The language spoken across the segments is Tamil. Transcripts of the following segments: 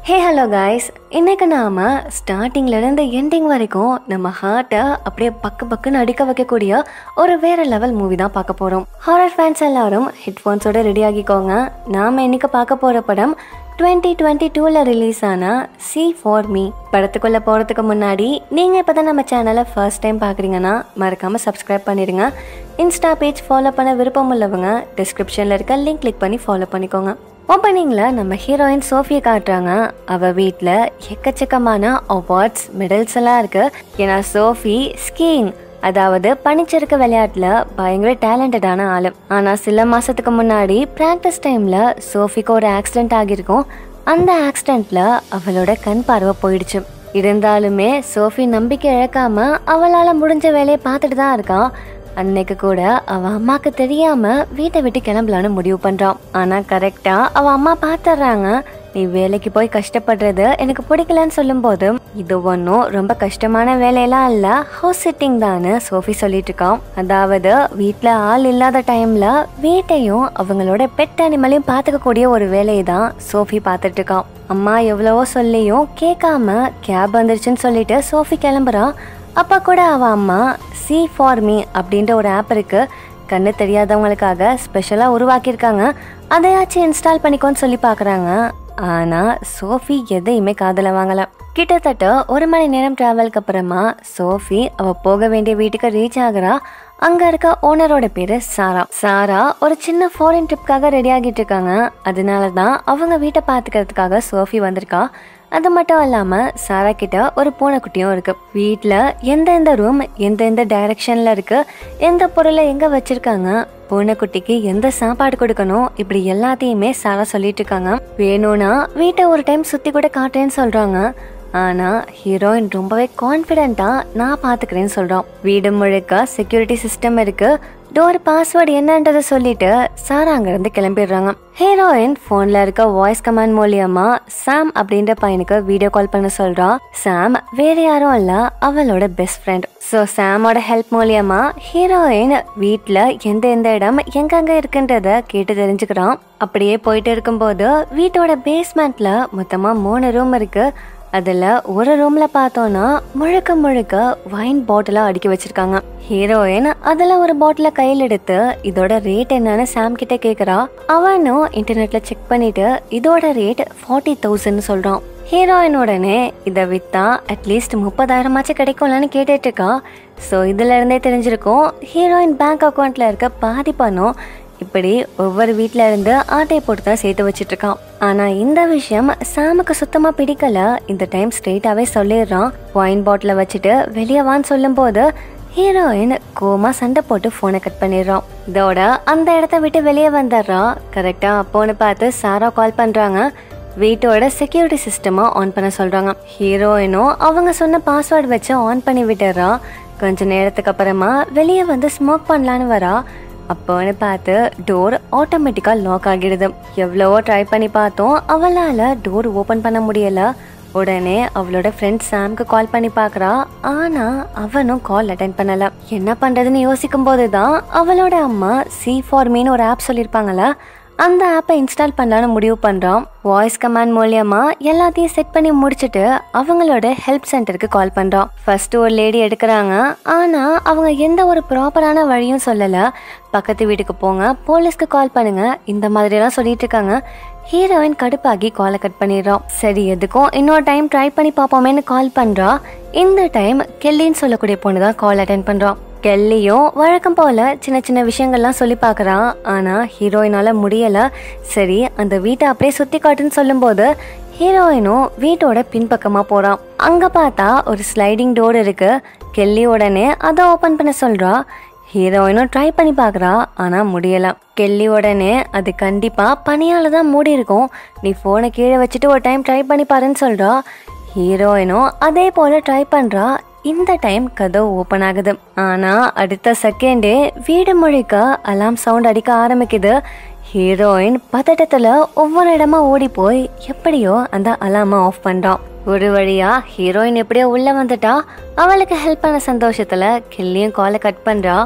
ஹே ஹலோ காய்ஸ் இன்னைக்கு நாம ஸ்டார்டிங்ல இருந்து எண்டிங் வரைக்கும் நம்ம ஹார்ட்டை அப்படியே பக்கு பக்குன்னு அடிக்க வைக்கக்கூடிய ஒரு வேற லெவல் மூவி தான் பார்க்க போறோம் ஹாரர் ஃபேன்ஸ் எல்லாரும் ஹெட்ஃபோன்ஸோட ரெடி ஆகிக்கோங்க நாம இன்னைக்கு பார்க்க போற படம் டுவெண்ட்டி டுவெண்ட்டி டூவில் ரிலீஸ் ஆன சி ஃபார் மீ படத்துக்குள்ளே போகிறதுக்கு முன்னாடி நீங்கள் இப்போ தான் நம்ம சேனலை ஃபர்ஸ்ட் டைம் பார்க்குறீங்கன்னா மறக்காமல் சப்ஸ்கிரைப் பண்ணிடுங்க இன்ஸ்டா பேஜ் ஃபாலோ பண்ண விருப்பம் உள்ளவங்க டிஸ்கிரிப்ஷனில் இருக்க லிங்க் கிளிக் பண்ணி ஃபாலோ பண்ணிக்கோங்க ஓப்பனிங்கில் நம்ம ஹீரோயின் சோஃபியை காட்டுறாங்க அவள் வீட்டில் எக்கச்சக்கமான அவார்ட்ஸ் மெடல்ஸ் எல்லாம் இருக்கு ஏன்னா சோஃபி ஸ்கீயிங் அதாவது பனிச்சறுக்கு விளையாட்டுல பயங்கர டேலண்டடான ஆளு ஆனா சில மாசத்துக்கு முன்னாடி பிராக்டிஸ் டைம்ல சோஃபிக்கு ஒரு ஆக்சிடென்ட் ஆகியிருக்கும் அந்த ஆக்சிடென்ட்ல அவளோட கண் பார்வை போயிடுச்சு இருந்தாலுமே சோஃபி நம்பிக்கை இழக்காம அவளால முடிஞ்ச வேலையை பார்த்துட்டு தான் இருக்கா அன்னைக்கு கூட அவ அம்மாக்கு தெரியாம வீட்டை விட்டு கிளம்பலான்னு முடிவு பண்றான் ஆனா கரெக்டா அவ அம்மா பாத்துறாங்க நீ வேலைக்கு போய் கஷ்டப்படுறது எனக்கு பிடிக்கலன்னு சொல்லும்போது இது ஒன்றும் ரொம்ப கஷ்டமான வேலையெல்லாம் இல்ல ஹவுஸ் சிட்டிங் தான்னு சோஃபி சொல்லிட்டு இருக்கான் அதாவது வீட்ல ஆள் இல்லாத டைம்ல வீட்டையும் அவங்களோட பெட் அனிமலையும் பார்த்துக்கக்கூடிய ஒரு வேலையை தான் சோஃபி பார்த்துட்டு இருக்கான் அம்மா எவ்வளவோ சொல்லியும் கேட்காம கேப் வந்துருச்சுன்னு சொல்லிட்டு சோஃபி கிளம்புறான் அப்போ கூட அவ அம்மா சி ஃபார் மீ அப்படின்ற ஒரு ஆப் இருக்கு கண்ணு தெரியாதவங்களுக்காக ஸ்பெஷலாக உருவாக்கியிருக்காங்க அதையாச்சும் இன்ஸ்டால் பண்ணிக்கோன்னு சொல்லி பார்க்குறாங்க ஆனால் சோஃபி எதையுமே காதில் வாங்கல கிட்டத்தட்ட ஒரு மணி நேரம் டிராவலுக்கு அப்புறமா சோஃபி அவ போக வேண்டிய வீட்டுக்கு ரீச் ஆகுறா அங்க இருக்க ஓனரோட பேரு சாரா சாரா ஒரு சின்ன ஃபாரின் ட்ரிப்காக ரெடி ஆகிட்டு இருக்காங்க அதனால தான் அவங்க வீட்டை பார்த்துக்கிறதுக்காக சோஃபி வந்திருக்கா அது மட்டும் இல்லாம சாரா கிட்ட ஒரு பூனைக்குட்டியும் இருக்கு வீட்ல எந்த எந்த ரூம் எந்த எந்த டைரக்ஷன்ல இருக்கு எந்த பொருளை எங்க வச்சிருக்காங்க பூனைக்குட்டிக்கு எந்த சாப்பாடு கொடுக்கணும் இப்படி எல்லாத்தையுமே சாரா சொல்லிட்டு இருக்காங்க வேணும்னா வீட்டை ஒரு டைம் சுத்தி கூட காட்டுறேன்னு சொல்றாங்க ஆனா ஹீரோயின் ரொம்பவே கான்ஃபிடென்ட்டா நான் பாத்துக்கிறேன்னு சொல்றான் வீடு முழுக்க செக்யூரிட்டி சிஸ்டம் இருக்கு டோர் பாஸ்வேர்டு என்னன்றதை சொல்லிட்டு சாரா அங்கிருந்து கிளம்பிடுறாங்க ஹீரோயின் போன்ல இருக்க வாய்ஸ் கமாண்ட் மூலியமா சாம் அப்படின்ற பையனுக்கு வீடியோ கால் பண்ண சொல்றா சாம் வேற யாரும் இல்ல அவளோட பெஸ்ட் ஃப்ரெண்ட் ஸோ சாமோட ஹெல்ப் மூலியமா ஹீரோயின் வீட்ல எந்த எந்த இடம் எங்கெங்க இருக்குன்றத கேட்டு தெரிஞ்சுக்கிறான் அப்படியே போயிட்டு இருக்கும்போது வீட்டோட பேஸ்மெண்ட்ல மொத்தமா மூணு ரூம் இருக்கு அதில் ஒரு ரூமில் பார்த்தோன்னா முழுக்க முழுக்க வைன் பாட்டிலாக அடுக்கி வச்சிருக்காங்க ஹீரோயின் அதில் ஒரு பாட்டிலை கையில் எடுத்து இதோட ரேட் என்னன்னு சாம் கிட்ட கேட்குறா அவனும் இன்டர்நெட்ல செக் பண்ணிட்டு இதோட ரேட் ஃபார்ட்டி தௌசண்ட் சொல்கிறான் ஹீரோயின் உடனே இதை விற்றா அட்லீஸ்ட் முப்பதாயிரமாச்சும் கிடைக்கும்லன்னு கேட்டுட்டு இருக்கா ஸோ இதுல இருந்தே தெரிஞ்சிருக்கும் ஹீரோயின் பேங்க் அக்கௌண்ட்ல இருக்க பாதி பணம் இப்படி ஒவ்வொரு வீட்ல இருந்து ஆட்டையை போட்டு தான் சேர்த்து வச்சிட்டு இருக்கான் ஆனா இந்த விஷயம் சாமுக்கு சுத்தமா பிடிக்கல இந்த டைம் ஸ்ட்ரெயிட்டாவே சொல்லிடுறான் ஒயின் பாட்டில வச்சுட்டு வெளியே வான்னு சொல்லும் போது ஹீரோயின் கோமா சண்டை போட்டு போனை கட் பண்ணிடுறான் இதோட அந்த இடத்த விட்டு வெளியே வந்துடுறான் கரெக்டா அப்போன்னு பார்த்து சாரா கால் பண்றாங்க வீட்டோட செக்யூரிட்டி சிஸ்டமா ஆன் பண்ண சொல்றாங்க ஹீரோயினும் அவங்க சொன்ன பாஸ்வேர்டு வச்சு ஆன் பண்ணி விட்டுறா கொஞ்ச நேரத்துக்கு அப்புறமா வெளியே வந்து ஸ்மோக் பண்ணலான்னு வரா அப்போன்னு பார்த்து டோர் ஆட்டோமேட்டிக்காக லாக் ஆகிடுது எவ்வளவோ ட்ரை பண்ணி பார்த்தோம் அவளால் டோர் ஓப்பன் பண்ண முடியல உடனே அவளோட ஃப்ரெண்ட் சாம்க்கு கால் பண்ணி பார்க்குறா ஆனால் அவனும் கால் அட்டன் பண்ணல என்ன பண்ணுறதுன்னு யோசிக்கும் போது தான் அவளோட அம்மா சி ஃபார் மீன்னு ஒரு ஆப் சொல்லியிருப்பாங்கல்ல அந்த ஆப்பை இன்ஸ்டால் பண்ணலான்னு முடிவு பண்ணுறான் வாய்ஸ் கமாண்ட் மூலியமா எல்லாத்தையும் செட் பண்ணி முடிச்சுட்டு அவங்களோட ஹெல்ப் சென்டருக்கு கால் பண்ணுறான் ஃபர்ஸ்ட் ஒரு லேடி எடுக்கிறாங்க ஆனால் அவங்க எந்த ஒரு ப்ராப்பரான வழியும் சொல்லலை பக்கத்து வீட்டுக்கு போங்க போலீஸ்க்கு கால் பண்ணுங்க இந்த மாதிரியெல்லாம் சொல்லிட்டு இருக்காங்க ஹீரோயின் கடுப்பாகி காலை கட் பண்ணிடுறோம் சரி எதுக்கும் இன்னொரு டைம் ட்ரை பண்ணி பார்ப்போமேன்னு கால் பண்ணுறா இந்த டைம் கெல்லின்னு சொல்லக்கூடிய பொண்ணு தான் கால் அட்டன் பண்ணுறான் கெல்லியும் வழக்கம் போல சின்ன சின்ன விஷயங்கள்லாம் சொல்லி பார்க்குறான் ஆனால் ஹீரோயினால முடியல சரி அந்த வீட்டை அப்படியே சுற்றி காட்டுன்னு சொல்லும்போது ஹீரோயினும் வீட்டோட பின்பக்கமாக போகிறான் அங்கே பார்த்தா ஒரு ஸ்லைடிங் டோர் இருக்கு கெல்லி உடனே அதை ஓப்பன் பண்ண சொல்கிறா ஹீரோயினும் ட்ரை பண்ணி பார்க்குறா ஆனால் முடியல கெல்லி உடனே அது கண்டிப்பாக பனியால் தான் மூடி இருக்கும் நீ ஃபோனை கீழே வச்சுட்டு ஒரு டைம் ட்ரை பண்ணி பாருன்னு சொல்கிறா ஹீரோயினும் அதே போல் ட்ரை பண்ணுறா இந்த டைம் கதவு ஓப்பன் ஆகுது ஆனா அடுத்த செகண்டே வீடு முழுக்க அலாம் சவுண்ட் அடிக்க ஆரம்பிக்குது ஹீரோயின் பதட்டத்துல ஒவ்வொரு இடமா ஓடி போய் எப்படியோ அந்த அலாம ஆஃப் பண்றான் ஒரு வழியா ஹீரோயின் எப்படியோ உள்ள வந்துட்டா அவளுக்கு ஹெல்ப் பண்ண சந்தோஷத்துல கில்லியும் காலை கட் பண்றா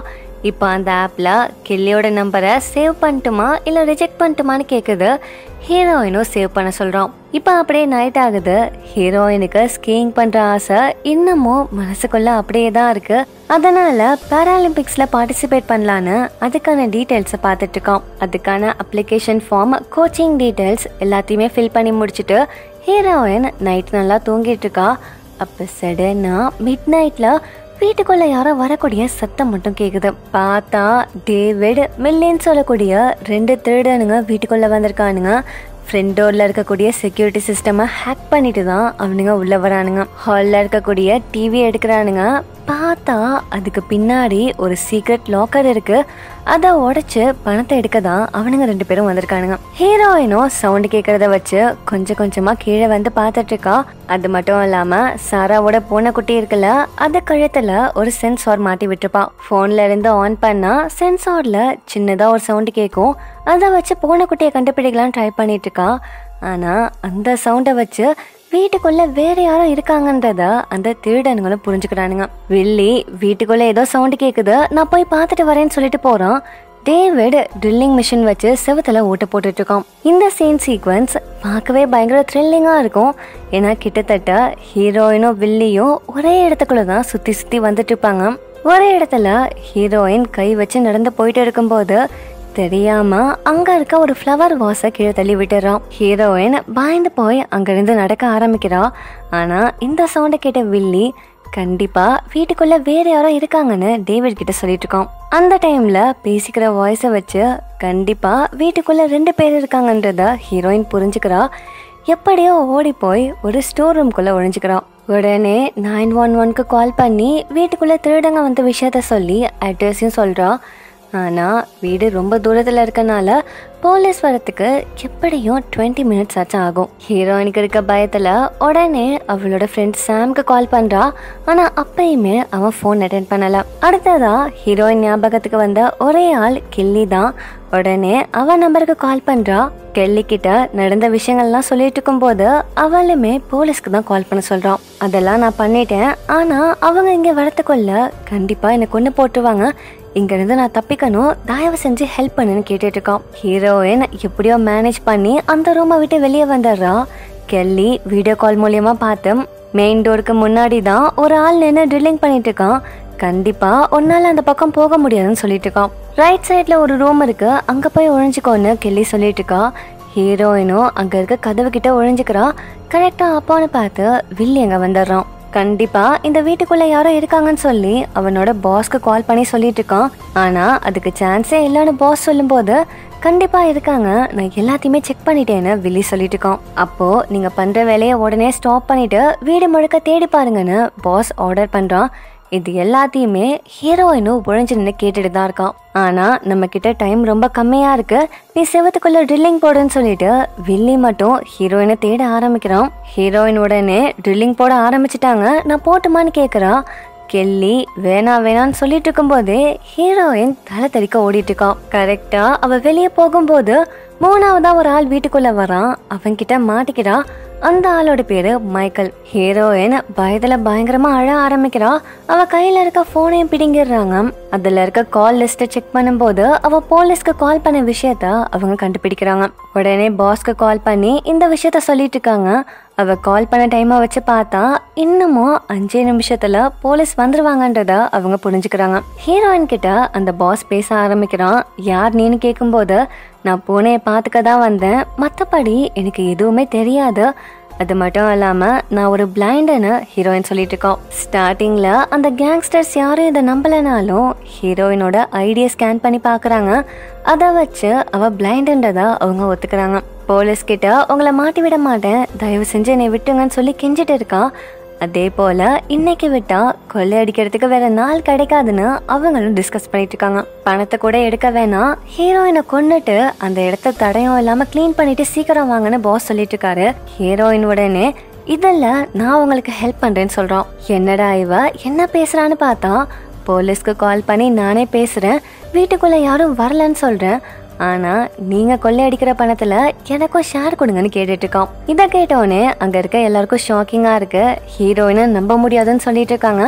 இப்போ அந்த ஆப்பில் கில்லியோட நம்பரை சேவ் பண்ணட்டுமா இல்லை ரிஜெக்ட் பண்ணட்டுமான்னு கேட்குது ஹீரோயினும் சேவ் பண்ண சொல்கிறோம் இப்போ அப்படியே நைட் ஆகுது ஹீரோயினுக்கு ஸ்கீயிங் பண்ணுற ஆசை இன்னமும் மனசுக்குள்ள அப்படியே தான் இருக்கு அதனால பேராலிம்பிக்ஸில் பார்ட்டிசிபேட் பண்ணலான்னு அதுக்கான டீட்டெயில்ஸை பார்த்துட்டு இருக்கோம் அதுக்கான அப்ளிகேஷன் ஃபார்ம் கோச்சிங் டீட்டெயில்ஸ் எல்லாத்தையுமே ஃபில் பண்ணி முடிச்சுட்டு ஹீரோயின் நைட் நல்லா தூங்கிட்டு இருக்கா அப்போ சடனா மிட் நைட்டில் வீட்டுக்குள்ள யாரோ வரக்கூடிய சத்தம் மட்டும் கேக்குது பார்த்தா டேவிட் மில்லின்னு சொல்லக்கூடிய ரெண்டு திருடனுங்க வீட்டுக்குள்ள வந்திருக்கானுங்க ஃப்ரண்ட் டோர்ல இருக்கக்கூடிய செக்யூரிட்டி சிஸ்டமை ஹேக் பண்ணிட்டு தான் அவனுங்க உள்ள வரானுங்க ஹாலில் இருக்கக்கூடிய டிவி எடுக்கிறானுங்க பார்த்தா அதுக்கு பின்னாடி ஒரு சீக்ரெட் லாக்கர் இருக்கு அதை உடைச்சு பணத்தை எடுக்க தான் அவனுங்க ரெண்டு பேரும் வந்திருக்கானுங்க ஹீரோயினும் சவுண்டு கேட்கறத வச்சு கொஞ்சம் கொஞ்சமா கீழே வந்து பார்த்துட்டு இருக்கா அது மட்டும் இல்லாம சாராவோட பூனைக்குட்டி இருக்குல்ல அது கழுத்துல ஒரு சென்சார் மாட்டி விட்டுருப்பா போன்ல இருந்து ஆன் பண்ணா சென்சார்ல சின்னதா ஒரு சவுண்டு கேட்கும் அதை வச்சு பூனைக்குட்டியை கண்டுபிடிக்கலாம் ட்ரை பண்ணிட்டு இருக்கா ஆனா அந்த சவுண்டை வச்சு வீட்டுக்குள்ள வேற யாரும் இருக்காங்கன்றத அந்த திருடனுங்களும் புரிஞ்சுக்கிறானுங்க வில்லி வீட்டுக்குள்ள ஏதோ சவுண்டு கேக்குது நான் போய் பார்த்துட்டு வரேன்னு சொல்லிட்டு போறான் டேவிட் ட்ரில்லிங் மிஷின் வச்சு செவுத்துல ஓட்ட போட்டுட்டு இருக்கான் இந்த சீன் சீக்வன்ஸ் பார்க்கவே பயங்கர த்ரில்லிங்காக இருக்கும் ஏன்னா கிட்டத்தட்ட ஹீரோயினும் வில்லியும் ஒரே இடத்துக்குள்ள தான் சுத்தி சுத்தி வந்துட்டு இருப்பாங்க ஒரே இடத்துல ஹீரோயின் கை வச்சு நடந்து போயிட்டு இருக்கும்போது தெரியாம அங்க இருக்க ஒரு ஃப்ளவர் வாஸ கீழே தள்ளி விட்டுறான் ஹீரோயின் பயந்து போய் அங்கிருந்து நடக்க ஆரம்பிக்கிறா ஆனா இந்த சவுண்டை கேட்ட வில்லி கண்டிப்பா வீட்டுக்குள்ள வேற யாரோ இருக்காங்கன்னு டேவிட் கிட்ட சொல்லிட்டு இருக்கான் அந்த டைம்ல பேசிக்கிற வாய்ஸை வச்சு கண்டிப்பா வீட்டுக்குள்ள ரெண்டு பேர் இருக்காங்கன்றத ஹீரோயின் புரிஞ்சுக்கிறா எப்படியோ ஓடி போய் ஒரு ஸ்டோர் ரூம்குள்ள ஒழிஞ்சுக்கிறான் உடனே நைன் ஒன் ஒன்க்கு கால் பண்ணி வீட்டுக்குள்ள திருடங்க வந்த விஷயத்த சொல்லி அட்ரஸையும் சொல்றா ஆனால் வீடு ரொம்ப தூரத்தில் இருக்கனால போலீஸ் வரத்துக்கு எப்படியும் டுவெண்ட்டி மினிட்ஸ் ஆச்சும் ஆகும் ஹீரோயினுக்கு இருக்க பயத்தில் உடனே அவளோட ஃப்ரெண்ட் சாம்க்கு கால் பண்ணுறா ஆனால் அப்பயுமே அவன் ஃபோன் அட்டென்ட் பண்ணல அடுத்ததா ஹீரோயின் ஞாபகத்துக்கு வந்த ஒரே ஆள் கில்லி தான் உடனே அவன் நம்பருக்கு கால் பண்ணுறா கெல்லி கிட்ட நடந்த விஷயங்கள்லாம் சொல்லிட்டு இருக்கும்போது அவளுமே போலீஸ்க்கு தான் கால் பண்ண சொல்றான் அதெல்லாம் நான் பண்ணிட்டேன் ஆனா அவங்க இங்க வரத்துக்குள்ள கண்டிப்பா என்னை கொண்டு போட்டுருவாங்க இங்க இருந்து நான் தப்பிக்கணும் தயவு செஞ்சு ஹெல்ப் பண்ணுன்னு கேட்டுட்டு இருக்கான் ஹீரோயின் எப்படியோ மேனேஜ் பண்ணி அந்த ரூமை விட்டு வெளியே வந்துடுறா கெல்லி வீடியோ கால் மூலியமா பார்த்து மெயின் டோருக்கு முன்னாடி தான் ஒரு ஆள் நின்று ட்ரில்லிங் பண்ணிட்டு இருக்கான் கண்டிப்பா உன்னால அந்த பக்கம் போக முடியாதுன்னு சொல்லிட்டு இருக்கான் ரைட் சைட்ல ஒரு ரூம் இருக்கு அங்க போய் ஒழிஞ்சுக்கோன்னு கெல்லி சொல்லிட்டு இருக்கா ஹீரோயினும் அங்க இருக்க கதவு கிட்ட ஒழிஞ்சுக்கிறா கரெக்டா அப்பான்னு பார்த்து வில்லி அங்க வந்துடுறான் கண்டிப்பா இந்த வீட்டுக்குள்ள யாரோ இருக்காங்கன்னு சொல்லி அவனோட பாஸ்க்கு கால் பண்ணி சொல்லிட்டு இருக்கான் ஆனா அதுக்கு சான்ஸே இல்லைன்னு பாஸ் சொல்லும்போது கண்டிப்பா இருக்காங்க நான் எல்லாத்தையுமே செக் பண்ணிட்டேன்னு வில்லி சொல்லிட்டு இருக்கான் அப்போ நீங்க பண்ற வேலையை உடனே ஸ்டாப் பண்ணிட்டு வீடு முழுக்க தேடி பாருங்கன்னு பாஸ் ஆர்டர் பண்றான் இது எல்லாத்தையுமே ஹீரோயினும் உழைஞ்சு நின்று கேட்டுட்டு தான் இருக்கான் ஆனா நம்ம கிட்ட டைம் ரொம்ப கம்மியா இருக்கு நீ செவத்துக்குள்ள ட்ரில்லிங் போடுன்னு சொல்லிட்டு வில்லி மட்டும் ஹீரோயினை தேட ஆரம்பிக்கிறான் ஹீரோயின் உடனே ட்ரில்லிங் போட ஆரம்பிச்சிட்டாங்க நான் போட்டுமான்னு கேக்குறா கெல்லி வேணா வேணான்னு சொல்லிட்டு இருக்கும்போதே ஹீரோயின் தலை தெறிக்க ஓடிட்டு இருக்கான் கரெக்டா அவ வெளியே போகும்போது மூணாவதா ஒரு ஆள் வீட்டுக்குள்ள வரான் அவன்கிட்ட மாட்டிக்கிறா அந்த ஆளோட பேரு மைக்கேல் ஹீரோயின் பயத்துல பயங்கரமா அழ ஆரம்பிக்கிறா அவ கையில இருக்க போனையும் பிடிங்கிடுறாங்க அதுல இருக்க கால் லிஸ்ட்டை செக் பண்ணும்போது அவ போலீஸ்க்கு கால் பண்ண விஷயத்த அவங்க கண்டுபிடிக்கிறாங்க உடனே பாஸ்க்கு கால் பண்ணி இந்த விஷயத்த சொல்லிட்டு இருக்காங்க அவ கால் பண்ண டைமை வச்சு பார்த்தா இன்னமும் அஞ்சே நிமிஷத்துல போலீஸ் வந்துருவாங்கன்றத அவங்க புரிஞ்சுக்கிறாங்க ஹீரோயின் கிட்ட அந்த பாஸ் பேச ஆரம்பிக்கிறான் யார் நீன்னு கேட்கும்போது நான் பூனையை பார்த்துக்க தான் வந்தேன் மற்றபடி எனக்கு எதுவுமே தெரியாது அது மட்டும் இல்லாம நான் ஒரு பிளைண்டுன்னு ஹீரோயின் சொல்லிட்டு இருக்கோம் ஸ்டார்டிங்ல அந்த கேங்ஸ்டர்ஸ் யாரும் இதை நம்பலனாலும் ஹீரோயினோட ஐடியை ஸ்கேன் பண்ணி பார்க்கறாங்க அதை வச்சு அவ பிளைண்டுன்றதா அவங்க ஒத்துக்கிறாங்க போலீஸ் கிட்ட உங்களை மாட்டி விட மாட்டேன் தயவு செஞ்சு என்னை விட்டுங்கன்னு சொல்லி கெஞ்சிட்டு இருக்கான் அதே போல இன்னைக்கு விட்டா கொள்ளை அடிக்கிறதுக்கு வேற நாள் கிடைக்காதுன்னு அவங்களும் டிஸ்கஸ் பண்ணிட்டு இருக்காங்க பணத்தை கூட எடுக்க வேணாம் ஹீரோயினை கொன்னுட்டு அந்த இடத்த தடயம் இல்லாம க்ளீன் பண்ணிட்டு சீக்கிரம் வாங்கன்னு பாஸ் சொல்லிட்டு இருக்காரு ஹீரோயின் உடனே இதில் நான் உங்களுக்கு ஹெல்ப் பண்றேன்னு சொல்றான் என்னடா இவ என்ன பேசுறான்னு பார்த்தா போலீஸ்க்கு கால் பண்ணி நானே பேசுறேன் வீட்டுக்குள்ள யாரும் வரலன்னு சொல்றேன் ஆனா நீங்க கொள்ளையடிக்கிற பணத்துல எனக்கும் ஷேர் கொடுங்கன்னு கேட்டுட்டு இருக்கோம் இதை கேட்டோடனே அங்க இருக்க எல்லாருக்கும் ஷாக்கிங்கா இருக்கு ஹீரோயினை நம்ப முடியாதுன்னு சொல்லிட்டு இருக்காங்க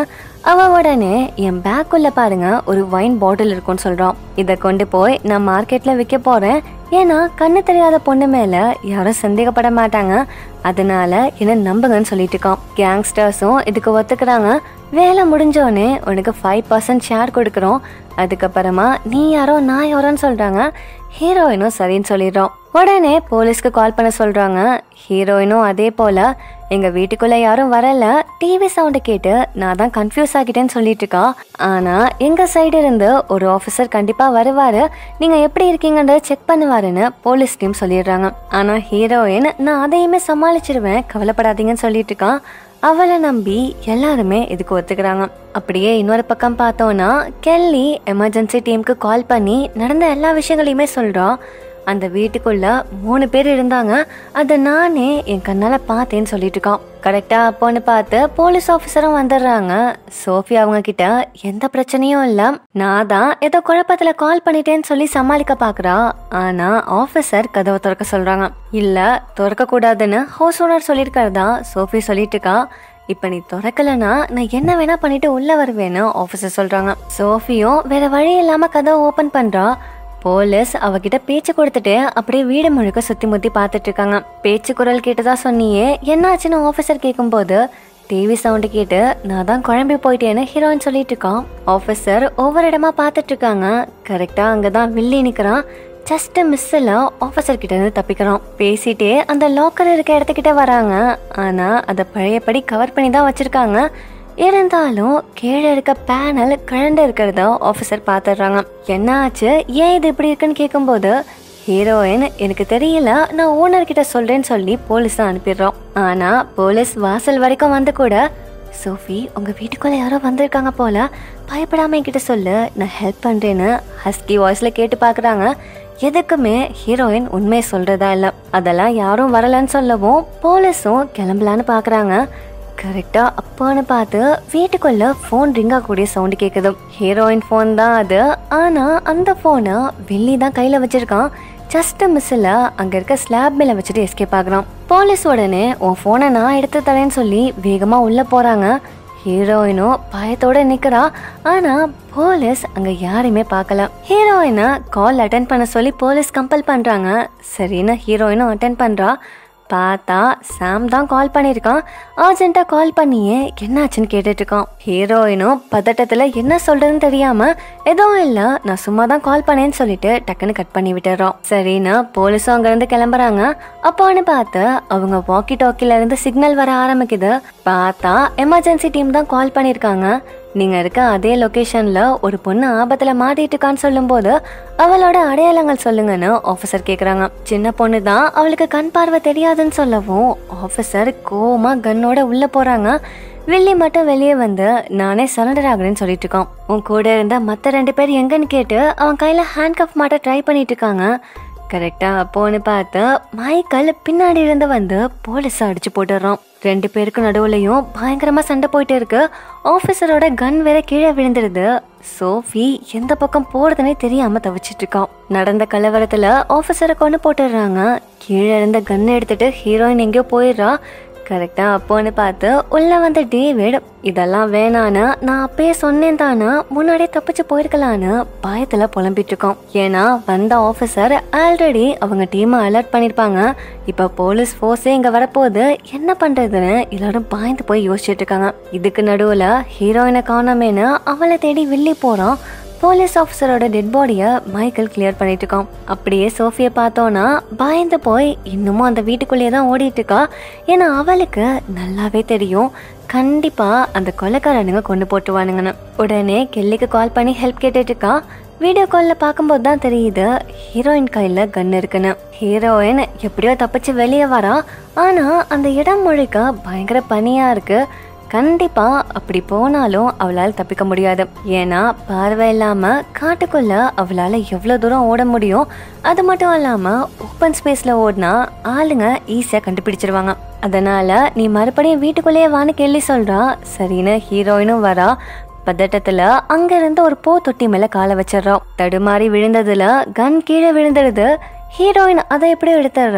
அவ உடனே என் பேக்குள்ள பாருங்க ஒரு வைன் பாட்டில் இருக்கும்னு சொல்றான் இதை கொண்டு போய் நான் மார்க்கெட்ல விற்க போறேன் ஏன்னா கண்ணு தெரியாத பொண்ணு மேல யாரும் சந்தேகப்பட மாட்டாங்க அதனால என்ன நம்புங்கன்னு சொல்லிட்டு இருக்கான் கேங்ஸ்டர்ஸும் இதுக்கு ஒத்துக்கிறாங்க வேலை முடிஞ்சோடனே உனக்கு ஃபைவ் பர்சன்ட் ஷேர் கொடுக்குறோம் அதுக்கப்புறமா நீ யாரோ நான் யாரோன்னு சொல்றாங்க ஹீரோயினும் சரின்னு சொல்லிடுறோம் உடனே போலீஸ்க்கு கால் பண்ண சொல்றாங்க ஹீரோயினும் அதே போல எங்க வீட்டுக்குள்ள யாரும் வரல டிவி சவுண்ட் கேட்டு நான் தான் கன்ஃபியூஸ் ஆகிட்டேன்னு சொல்லிட்டு இருக்கா ஆனா எங்க சைடு இருந்து ஒரு ஆஃபீஸர் கண்டிப்பா வருவாரு நீங்க எப்படி இருக்கீங்கன்றத செக் பண்ணுவாருன்னு போலீஸ் டீம் சொல்லிடுறாங்க ஆனா ஹீரோயின் நான் அதையுமே சமாளிச்சிருவேன் கவலைப்படாதீங்கன்னு சொல்லிட்டு இருக்கான் அவளை நம்பி எல்லாருமே இதுக்கு ஒத்துக்கிறாங்க அப்படியே இன்னொரு பக்கம் பார்த்தோம்னா கெல்லி எமர்ஜென்சி டீமுக்கு கால் பண்ணி நடந்த எல்லா விஷயங்களையுமே சொல்றா அந்த வீட்டுக்குள்ள மூணு பேர் இருந்தாங்க அதை நானே என் கண்ணால பார்த்தேன்னு சொல்லிட்டு இருக்கான் கரெக்டா அப்போன்னு பார்த்து போலீஸ் ஆஃபீஸரும் வந்துடுறாங்க சோஃபி அவங்க கிட்ட எந்த பிரச்சனையும் இல்ல நான் தான் ஏதோ குழப்பத்துல கால் பண்ணிட்டேன்னு சொல்லி சமாளிக்க பாக்குறா ஆனா ஆஃபீஸர் கதவை திறக்க சொல்றாங்க இல்ல திறக்க கூடாதுன்னு ஹவுஸ் ஓனர் சொல்லியிருக்கிறதா சோஃபி சொல்லிட்டு இருக்கா இப்ப நீ திறக்கலனா நான் என்ன வேணா பண்ணிட்டு உள்ள வருவேன்னு ஆஃபீஸர் சொல்றாங்க சோஃபியும் வேற வழி இல்லாம கதவை ஓபன் பண்றா போலீஸ் அவகிட்ட பேச்சு கொடுத்துட்டு அப்படியே வீடு முழுக்க சுத்தி முத்தி பார்த்துட்டு இருக்காங்க பேச்சு குரல் கேட்டதா சொன்னியே என்னாச்சுன்னு ஆஃபீஸர் கேட்கும்போது டிவி சவுண்டு கேட்டு நான் தான் குழம்பி போயிட்டேன்னு ஹீரோயின் சொல்லிட்டு இருக்கான் ஆஃபீஸர் ஒவ்வொரு இடமா பார்த்துட்டு இருக்காங்க கரெக்டா அங்கதான் வில்லி நிக்கிறான் ஜஸ்ட் மிஸ்ஸில் ஆஃபீஸர் கிட்ட இருந்து தப்பிக்கிறோம் பேசிட்டே அந்த லாக்கர் இருக்க இடத்துக்கிட்ட வராங்க ஆனா அதை பழையபடி கவர் பண்ணி தான் வச்சிருக்காங்க இருந்தாலும் கீழே இருக்க பேனல் கழண்டு இருக்கிறத ஆஃபீஸர் பார்த்துடுறாங்க என்ன ஆச்சு ஏன் இது இப்படி இருக்குன்னு கேட்கும்போது ஹீரோயின் எனக்கு தெரியல நான் ஓனர் கிட்ட சொல்றேன்னு சொல்லி போலீஸ் அனுப்பிடுறோம் ஆனா போலீஸ் வாசல் வரைக்கும் வந்து கூட சோஃபி உங்க வீட்டுக்குள்ள யாரோ வந்திருக்காங்க போல பயப்படாம என்கிட்ட சொல்லு நான் ஹெல்ப் பண்றேன்னு ஹஸ்கி வாய்ஸ்ல கேட்டு பாக்குறாங்க எதுக்குமே ஹீரோயின் உண்மையை சொல்றதா இல்ல அதெல்லாம் யாரும் வரலன்னு சொல்லவும் போலீஸும் கிளம்பலான்னு பாக்குறாங்க கரெக்டா அப்பான்னு பார்த்து வீட்டுக்குள்ள ஃபோன் ரிங் ஆகக்கூடிய சவுண்ட் கேக்குது ஹீரோயின் ஃபோன் தான் அது ஆனா அந்த ஃபோனை வெள்ளி தான் கையில வச்சிருக்கான் ஜஸ்ட் மிஸ்ஸில் அங்க இருக்க ஸ்லாப் மேல வச்சுட்டு எஸ்கேப் ஆகுறான் போலீஸ் உடனே உன் ஃபோனை நான் எடுத்து தரேன்னு சொல்லி வேகமா உள்ள போறாங்க ஹீரோயினும் பயத்தோட நிக்கிறா ஆனா போலீஸ் அங்க யாரையுமே பார்க்கல ஹீரோயினை கால் அட்டன் பண்ண சொல்லி போலீஸ் கம்பல் பண்றாங்க சரின்னு ஹீரோயினும் அட்டன் பண்றா பார்த்தா சாம் தான் கால் பண்ணியிருக்கான் அர்ஜென்ட்டாக கால் பண்ணியே என்னாச்சுன்னு கேட்டுட்டு இருக்கான் ஹீரோயினும் பதட்டத்தில் என்ன சொல்றதுன்னு தெரியாம எதுவும் இல்லை நான் சும்மா தான் கால் பண்ணேன்னு சொல்லிட்டு டக்குன்னு கட் பண்ணி விட்டுறோம் சரின்னு போலீஸும் அங்கேருந்து கிளம்புறாங்க அப்போன்னு பார்த்து அவங்க வாக்கி டாக்கில இருந்து சிக்னல் வர ஆரம்பிக்குது பார்த்தா எமர்ஜென்சி டீம் தான் கால் பண்ணியிருக்காங்க நீங்க இருக்க அதே லொகேஷன்ல ஒரு பொண்ணு ஆபத்துல மாட்டிட்டு இருக்கான்னு சொல்லும்போது அவளோட அடையாளங்கள் சொல்லுங்கன்னு ஆபீசர் கேக்குறாங்க சின்ன பொண்ணு தான் அவளுக்கு கண் பார்வை தெரியாதுன்னு சொல்லவும் ஆபீசர் கோவமா கன்னோட உள்ள போறாங்க வில்லி மட்டும் வெளியே வந்து நானே சரண்டர் ஆகுறேன்னு சொல்லிட்டு இருக்கான் உன் கூட இருந்த மத்த ரெண்டு பேர் எங்கன்னு கேட்டு அவன் கையில ஹேண்ட் கப் மாட்ட ட்ரை பண்ணிட்டு இருக்காங்க கரெக்டா அப்போன்னு பார்த்து மைக்கேல் பின்னாடி இருந்து வந்து போலீஸ் அடிச்சு போட்டுடுறான் ரெண்டு பேருக்கு நடுவுலையும் பயங்கரமா சண்டை போயிட்டு இருக்கு ஆபீசரோட கன் வேற கீழே விழுந்துருது சோஃபி எந்த பக்கம் போறதுனே தெரியாம தவிச்சிட்டு இருக்கான் நடந்த கலவரத்துல ஆபீசரை கொண்டு போட்டுடுறாங்க கீழே இருந்த கன் எடுத்துட்டு ஹீரோயின் எங்கேயோ போயிடுறா கரெக்டா அப்போன்னு பார்த்து உள்ள வந்த டேவிட் இதெல்லாம் வேணான்னு நான் அப்பயே சொன்னேன் தானே முன்னாடியே தப்பிச்சு போயிருக்கலான்னு பயத்துல புலம்பிட்டு இருக்கோம் ஏன்னா வந்த ஆபீசர் ஆல்ரெடி அவங்க டீமை அலர்ட் பண்ணிருப்பாங்க இப்ப போலீஸ் ஃபோர்ஸே இங்க வரப்போகுது என்ன பண்றதுன்னு எல்லாரும் பாய்ந்து போய் யோசிச்சுட்டு இருக்காங்க இதுக்கு நடுவுல ஹீரோயினை காணாமேன்னு அவளை தேடி வில்லி போறான் போலீஸ் ஆஃபீஸரோட டெட் பாடியை மைக்கேல் கிளியர் பண்ணிட்டு இருக்கான் அப்படியே சோஃபியை பார்த்தோன்னா பயந்து போய் இன்னமும் அந்த வீட்டுக்குள்ளேயே தான் ஓடிட்டு இருக்கா ஏன்னா அவளுக்கு நல்லாவே தெரியும் கண்டிப்பா அந்த கொலைக்காரனுங்க கொண்டு போட்டுருவானுங்கன்னு உடனே கெல்லிக்கு கால் பண்ணி ஹெல்ப் கேட்டுட்டு இருக்கா வீடியோ காலில் பார்க்கும்போது தான் தெரியுது ஹீரோயின் கையில் கன் இருக்குன்னு ஹீரோயின் எப்படியோ தப்பிச்சு வெளியே வரா ஆனால் அந்த இடம் முழுக்க பயங்கர பனியாக இருக்கு கண்டிப்பா அப்படி போனாலும் அவளால் தப்பிக்க முடியாது ஏன்னா பார்வை இல்லாம காட்டுக்குள்ள அவளால எவ்வளவு தூரம் ஓட முடியும் அது மட்டும் இல்லாம ஓப்பன் ஸ்பேஸ்ல ஓடினா ஆளுங்க ஈஸியா கண்டுபிடிச்சிருவாங்க அதனால நீ மறுபடியும் வீட்டுக்குள்ளேயே வான்னு கேள்வி சொல்றா சரின்னு ஹீரோயினும் வரா பதட்டத்துல அங்க இருந்து ஒரு போ தொட்டி மேல காலை வச்சிடறோம் தடுமாறி விழுந்ததுல கன் கீழே விழுந்துடுது ஹீரோயின் அதை எப்படி எடுத்துடுறா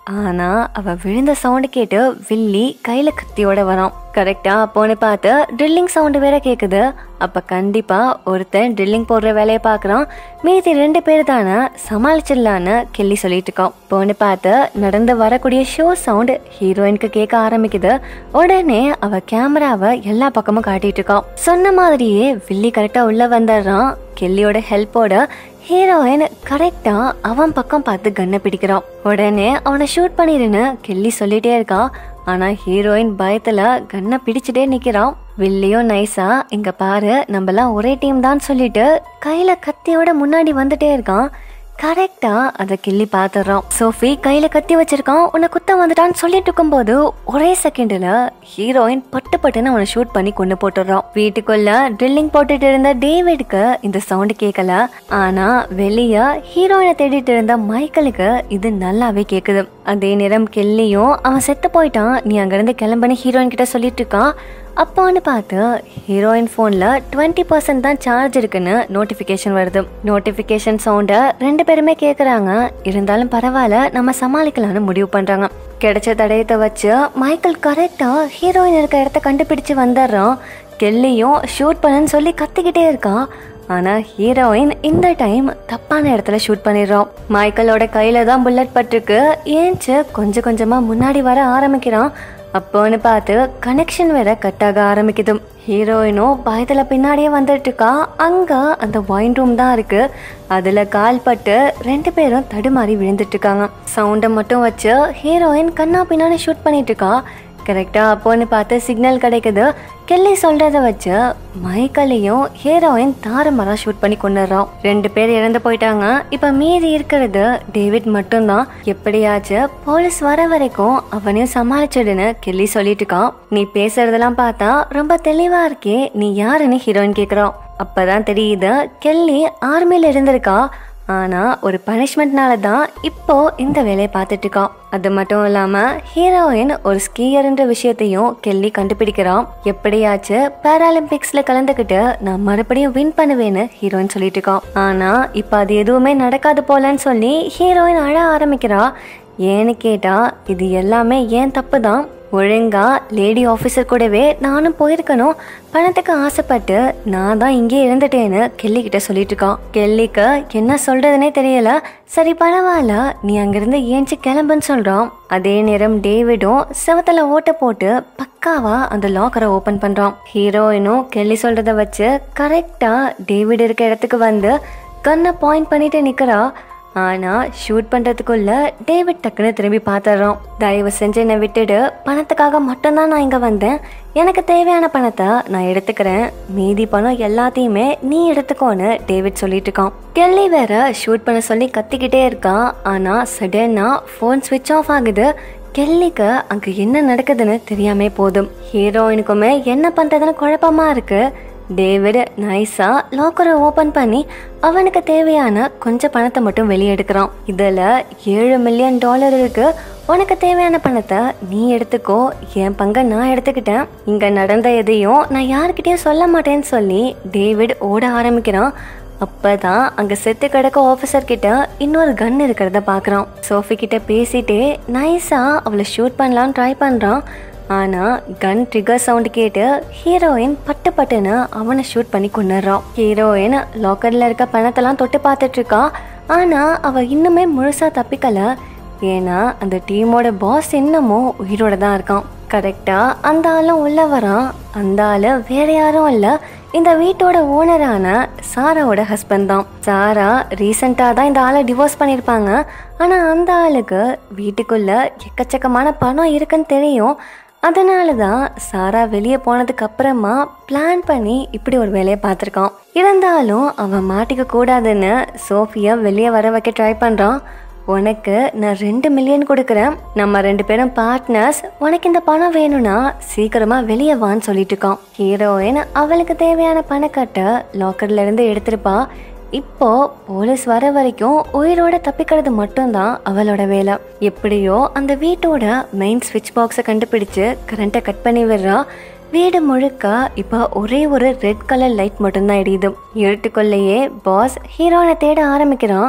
ஆனா அவ விழுந்த சவுண்டு கேட்டு வில்லி கையில கத்தியோட வரான் கரெக்டா அப்போன்னு பார்த்து ட்ரில்லிங் சவுண்டு வேற கேக்குது அப்ப கண்டிப்பா ஒருத்தன் ட்ரில்லிங் போடுற வேலையை பார்க்கறான் மீதி ரெண்டு பேர் தானே சமாளிச்சிடலான்னு கெல்லி சொல்லிட்டு இருக்கான் போன்னு பார்த்து நடந்து வரக்கூடிய ஷோ சவுண்ட் ஹீரோயினுக்கு கேட்க ஆரம்பிக்குது உடனே அவ கேமராவை எல்லா பக்கமும் காட்டிட்டு இருக்கான் சொன்ன மாதிரியே வில்லி கரெக்டா உள்ள வந்துடுறான் கெல்லியோட ஹெல்ப்போட ஹீரோயின் கரெக்டா அவன் பக்கம் பார்த்து கண்ணை பிடிக்கிறான் உடனே அவனை ஷூட் பண்ணிருன்னு கெல்லி சொல்லிட்டே இருக்கா ஆனா ஹீரோயின் பயத்துல கண்ணை பிடிச்சிட்டே நிக்கிறான் வில்லியும் நைஸா இங்க பாரு நம்மலாம் ஒரே டீம் தான் சொல்லிட்டு கையில கத்தியோட முன்னாடி வந்துட்டே இருக்கான் கரெக்டா அதை கிள்ளி பாத்துறான் சோஃபி கையில கத்தி வச்சிருக்கான் உன்னை குத்த வந்துட்டான்னு சொல்லிட்டு இருக்கும்போது ஒரே செகண்ட்ல ஹீரோயின் பட்டு பட்டுன்னு அவனை ஷூட் பண்ணி கொண்டு போட்டுறான் வீட்டுக்குள்ள ட்ரில்லிங் போட்டுட்டு இருந்த டேவிட்க்கு இந்த சவுண்ட் கேட்கல ஆனா வெளிய ஹீரோயினை தேடிட்டு இருந்த மைக்கேலுக்கு இது நல்லாவே கேக்குது அதே நேரம் கெல்லியும் அவன் செத்து போயிட்டான் நீ அங்கிருந்து கிளம்புன்னு ஹீரோயின் கிட்ட சொல்லிட்டு இருக்கான் அப்பான்னு பார்த்து ஹீரோயின் ஃபோனில் டுவெண்ட்டி பர்சன்ட் தான் சார்ஜ் இருக்குன்னு நோட்டிஃபிகேஷன் வருது நோட்டிஃபிகேஷன் சவுண்டை ரெண்டு பேருமே கேட்குறாங்க இருந்தாலும் பரவாயில்ல நம்ம சமாளிக்கலாம்னு முடிவு பண்ணுறாங்க கிடைச்ச தடயத்தை வச்சு மைக்கேல் கரெக்டாக ஹீரோயின் இருக்க இடத்த கண்டுபிடிச்சு வந்துடுறான் கெல்லியும் ஷூட் பண்ணுன்னு சொல்லி கத்திக்கிட்டே இருக்கான் ஆனால் ஹீரோயின் இந்த டைம் தப்பான இடத்துல ஷூட் பண்ணிடுறோம் மைக்கேலோட கையில தான் புல்லட் பட்டிருக்கு ஏன்ச்சு கொஞ்சம் கொஞ்சமாக முன்னாடி வர ஆரம்பிக்கிறான் அப்போன்னு பார்த்து கனெக்ஷன் வேற கட் ஆக ஆரம்பிக்குது ஹீரோயினும் பயத்தில் பின்னாடியே வந்துட்டு இருக்கா அங்கே அந்த ஒயின் ரூம் தான் இருக்கு அதில் கால் பட்டு ரெண்டு பேரும் தடுமாறி விழுந்துட்டு இருக்காங்க சவுண்டை மட்டும் வச்சு ஹீரோயின் கண்ணா பின்னாடி ஷூட் பண்ணிட்டு இருக்கா கரெக்டாக அப்போன்னு பார்த்து சிக்னல் கிடைக்குது கெல்லி சொல்கிறத வச்சு மைக்களையும் ஹீரோயின் தாறுமாறாக ஷூட் பண்ணி கொண்டுறான் ரெண்டு பேர் இறந்து போயிட்டாங்க இப்போ மீதி இருக்கிறது டேவிட் மட்டும்தான் எப்படியாச்சு போலீஸ் வர வரைக்கும் அவனையும் சமாளிச்சிடுன்னு கெல்லி சொல்லிட்டு இருக்கான் நீ பேசுறதெல்லாம் பார்த்தா ரொம்ப தெளிவா இருக்கே நீ யாருன்னு ஹீரோயின் கேட்குறான் அப்பதான் தெரியுது கெல்லி ஆர்மியில் இருந்திருக்கா ஆனா ஒரு பனிஷ்மெண்ட்னால தான் இப்போ இந்த வேலையை பார்த்துட்டு இருக்கான் அது மட்டும் இல்லாம ஹீரோயின் ஒரு ஸ்கீயர்ன்ற விஷயத்தையும் கெல்லி கண்டுபிடிக்கிறான் எப்படியாச்சு பேராலிம்பிக்ஸ்ல கலந்துக்கிட்டு நான் மறுபடியும் வின் பண்ணுவேன்னு ஹீரோயின் சொல்லிட்டு இருக்கான் ஆனா இப்போ அது எதுவுமே நடக்காது போலன்னு சொல்லி ஹீரோயின் அழ ஆரம்பிக்கிறா ஏன்னு கேட்டா இது எல்லாமே ஏன் தப்பு தான் ஒழுங்கா லேடி ஆஃபீஸர் கூடவே நானும் போயிருக்கணும் பணத்துக்கு ஆசைப்பட்டு நான் தான் இங்கே இருந்துட்டேன்னு கெல்லி கிட்ட சொல்லிட்டு இருக்கான் கெல்லிக்கு என்ன சொல்றதுனே தெரியல சரி பரவாயில்ல நீ அங்கிருந்து ஏஞ்சி கிளம்புன்னு சொல்றான் அதே நேரம் டேவிடும் செவத்துல ஓட்ட போட்டு பக்காவா அந்த லாக்கரை ஓபன் பண்றான் ஹீரோயினும் கெல்லி சொல்றத வச்சு கரெக்டா டேவிட் இருக்க இடத்துக்கு வந்து கன்னை பாயிண்ட் பண்ணிட்டு நிக்கிறா ஆனா ஷூட் பண்றதுக்குள்ள டேவிட் டக்குன்னு திரும்பி பார்த்துடுறோம் தயவு செஞ்சு என்னை விட்டுடு பணத்துக்காக மட்டும்தான் நான் இங்க வந்தேன் எனக்கு தேவையான பணத்தை நான் எடுத்துக்கிறேன் மீதி பணம் எல்லாத்தையுமே நீ எடுத்துக்கோன்னு டேவிட் சொல்லிட்டு இருக்கான் கெல்லி வேற ஷூட் பண்ண சொல்லி கத்திக்கிட்டே இருக்கான் ஆனா சடனா ஃபோன் ஸ்விட்ச் ஆஃப் ஆகுது கெல்லிக்கு அங்க என்ன நடக்குதுன்னு தெரியாமே போதும் ஹீரோயினுக்குமே என்ன பண்றதுன்னு குழப்பமா இருக்கு டேவிட் நைஸா லாக்கரை ஓபன் பண்ணி அவனுக்கு தேவையான கொஞ்சம் பணத்தை மட்டும் வெளியே எடுக்கிறான் இதுல ஏழு மில்லியன் டாலர் இருக்கு உனக்கு தேவையான பணத்தை நீ எடுத்துக்கோ என் பங்கை நான் எடுத்துக்கிட்டேன் இங்க நடந்த எதையும் நான் யாருக்கிட்டயும் சொல்ல மாட்டேன்னு சொல்லி டேவிட் ஓட ஆரம்பிக்கிறான் அப்பதான் அங்க செத்து கிடக்க ஆஃபீஸர் கிட்ட இன்னொரு கன் இருக்கிறத பாக்குறான் சோஃபி கிட்ட பேசிட்டே நைஸா அவளை ஷூட் பண்ணலாம்னு ட்ரை பண்றான் ஆனா கன் ட்ரிகர் சவுண்ட் கேட்டு ஹீரோயின் பட்டு பட்டுன்னு அவனை ஷூட் பண்ணி கொண்டுறான் ஹீரோயின் லாக்கர்ல இருக்க பணத்தெல்லாம் தொட்டு பார்த்துட்டு இருக்கா ஆனா அவ இன்னுமே முழுசா தப்பிக்கல ஏன்னா அந்த டீமோட பாஸ் இன்னமும் உயிரோட தான் இருக்கான் கரெக்டா அந்த ஆளும் உள்ள வரான் அந்த ஆளு வேற யாரும் இல்ல இந்த வீட்டோட ஓனரான சாராவோட ஹஸ்பண்ட் தான் சாரா ரீசெண்டாக தான் இந்த ஆளை டிவோர்ஸ் பண்ணியிருப்பாங்க ஆனால் அந்த ஆளுக்கு வீட்டுக்குள்ள எக்கச்சக்கமான பணம் இருக்குன்னு தெரியும் அதனால தான் சாரா வெளியே போனதுக்கு அப்புறமா பிளான் பண்ணி இப்படி ஒரு வேலையை பார்த்துருக்கான் இருந்தாலும் அவன் மாட்டிக்க கூடாதுன்னு சோஃபியா வெளியே வர வைக்க ட்ரை பண்ணுறான் உனக்கு நான் ரெண்டு மில்லியன் கொடுக்குறேன் நம்ம ரெண்டு பேரும் பார்ட்னர்ஸ் உனக்கு இந்த பணம் வேணும்னா சீக்கிரமா வெளியே வான்னு சொல்லிட்டு இருக்கான் ஹீரோயின் அவளுக்கு தேவையான பணக்கட்டை லாக்கர்ல இருந்து எடுத்திருப்பா இப்போ போலீஸ் வர வரைக்கும் உயிரோட தப்பிக்கிறது மட்டும்தான் அவளோட வேலை எப்படியோ அந்த வீட்டோட மெயின் ஸ்விட்ச் பாக்ஸை கண்டுபிடிச்சு கரண்ட்டை கட் பண்ணி விடுறா வீடு முழுக்க இப்போ ஒரே ஒரு ரெட் கலர் லைட் மட்டும்தான் எரியுது இருட்டுக்குள்ளேயே பாஸ் ஹீரோனை தேட ஆரம்பிக்கிறான்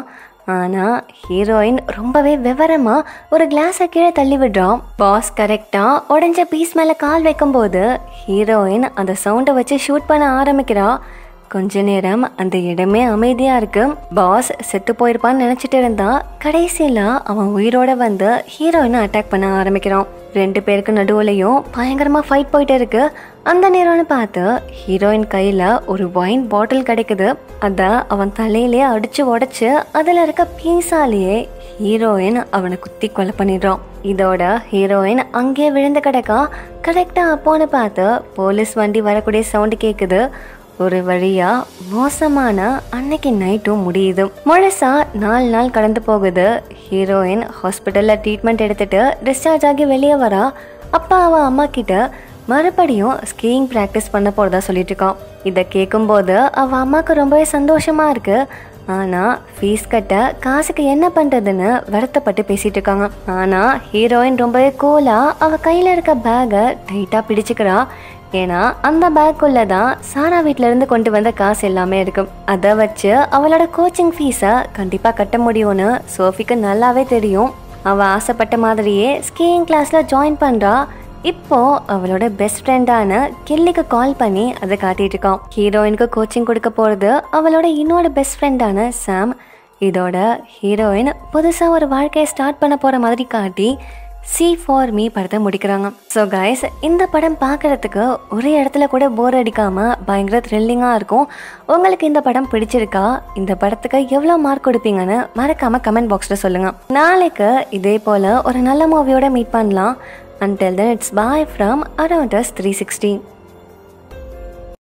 ஆனா ஹீரோயின் ரொம்பவே விவரமா ஒரு கிளாஸை கீழே தள்ளி விடுறான் பாஸ் கரெக்டா உடைஞ்ச பீஸ் மேல கால் வைக்கும்போது ஹீரோயின் அந்த சவுண்டை வச்சு ஷூட் பண்ண ஆரம்பிக்கிறா கொஞ்ச நேரம் அந்த இடமே அமைதியா இருக்கு பாஸ் செத்து போயிருப்பான்னு நினைச்சிட்டு இருந்தா கடைசியில அவன் உயிரோட வந்து ஹீரோயினை அட்டாக் பண்ண ஆரம்பிக்கிறான் ரெண்டு பேருக்கு நடுவுலையும் பயங்கரமா ஃபைட் போயிட்டு இருக்கு அந்த நேரம்னு பார்த்து ஹீரோயின் கையில ஒரு ஒயின் பாட்டில் கிடைக்குது அத அவன் தலையிலே அடிச்சு உடைச்சு அதுல இருக்க பீஸாலேயே ஹீரோயின் அவனை குத்தி கொலை பண்ணிடுறான் இதோட ஹீரோயின் அங்கேயே விழுந்து கிடக்கா கரெக்டா அப்போன்னு பார்த்து போலீஸ் வண்டி வரக்கூடிய சவுண்டு கேக்குது ஒரு வழியா மோசமான அன்னைக்கு நைட்டும் முடியுது முழுசா நாலு நாள் கடந்து போகுது ஹீரோயின் ஹாஸ்பிட்டல்ல ட்ரீட்மெண்ட் எடுத்துட்டு டிஸ்சார்ஜ் ஆகி வெளியே வரா அப்பா அவ அம்மா கிட்ட மறுபடியும் ஸ்கீயிங் ப்ராக்டிஸ் பண்ண போறதா சொல்லிட்டு இருக்கான் இதை கேட்கும்போது அவ அம்மாவுக்கு ரொம்பவே சந்தோஷமா இருக்கு ஆனா ஃபீஸ் கட்ட காசுக்கு என்ன பண்றதுன்னு வருத்தப்பட்டு பேசிட்டு இருக்காங்க ஆனா ஹீரோயின் ரொம்பவே கூலா அவ கையில இருக்க பேகை டைட்டா பிடிச்சுக்கிறா ஏன்னா அந்த பேக்குள்ள தான் சாரா வீட்ல இருந்து கொண்டு வந்த காசு எல்லாமே இருக்கும் அதை வச்சு அவளோட கோச்சிங் ஃபீஸை கண்டிப்பா கட்ட முடியும்னு சோஃபிக்கு நல்லாவே தெரியும் அவ ஆசைப்பட்ட மாதிரியே ஸ்கீயிங் கிளாஸ்ல ஜாயின் பண்றா இப்போ அவளோட பெஸ்ட் ஃப்ரெண்டான கில்லிக்கு கால் பண்ணி அதை காட்டிட்டு இருக்கான் ஹீரோயினுக்கு கோச்சிங் கொடுக்க போறது அவளோட இன்னொரு பெஸ்ட் ஃப்ரெண்டான சாம் இதோட ஹீரோயின் புதுசா ஒரு வாழ்க்கையை ஸ்டார்ட் பண்ண போற மாதிரி காட்டி சி ஃபார் மீ படத்தை முடிக்கிறாங்க ஸோ கைஸ் இந்த படம் பார்க்கறதுக்கு ஒரு இடத்துல கூட போர் அடிக்காம பயங்கர த்ரில்லிங்காக இருக்கும் உங்களுக்கு இந்த படம் பிடிச்சிருக்கா இந்த படத்துக்கு எவ்வளோ மார்க் கொடுப்பீங்கன்னு மறக்காம கமெண்ட் பாக்ஸில் சொல்லுங்க நாளைக்கு இதே போல ஒரு நல்ல மூவியோட மீட் பண்ணலாம் until then it's bye from around three sixty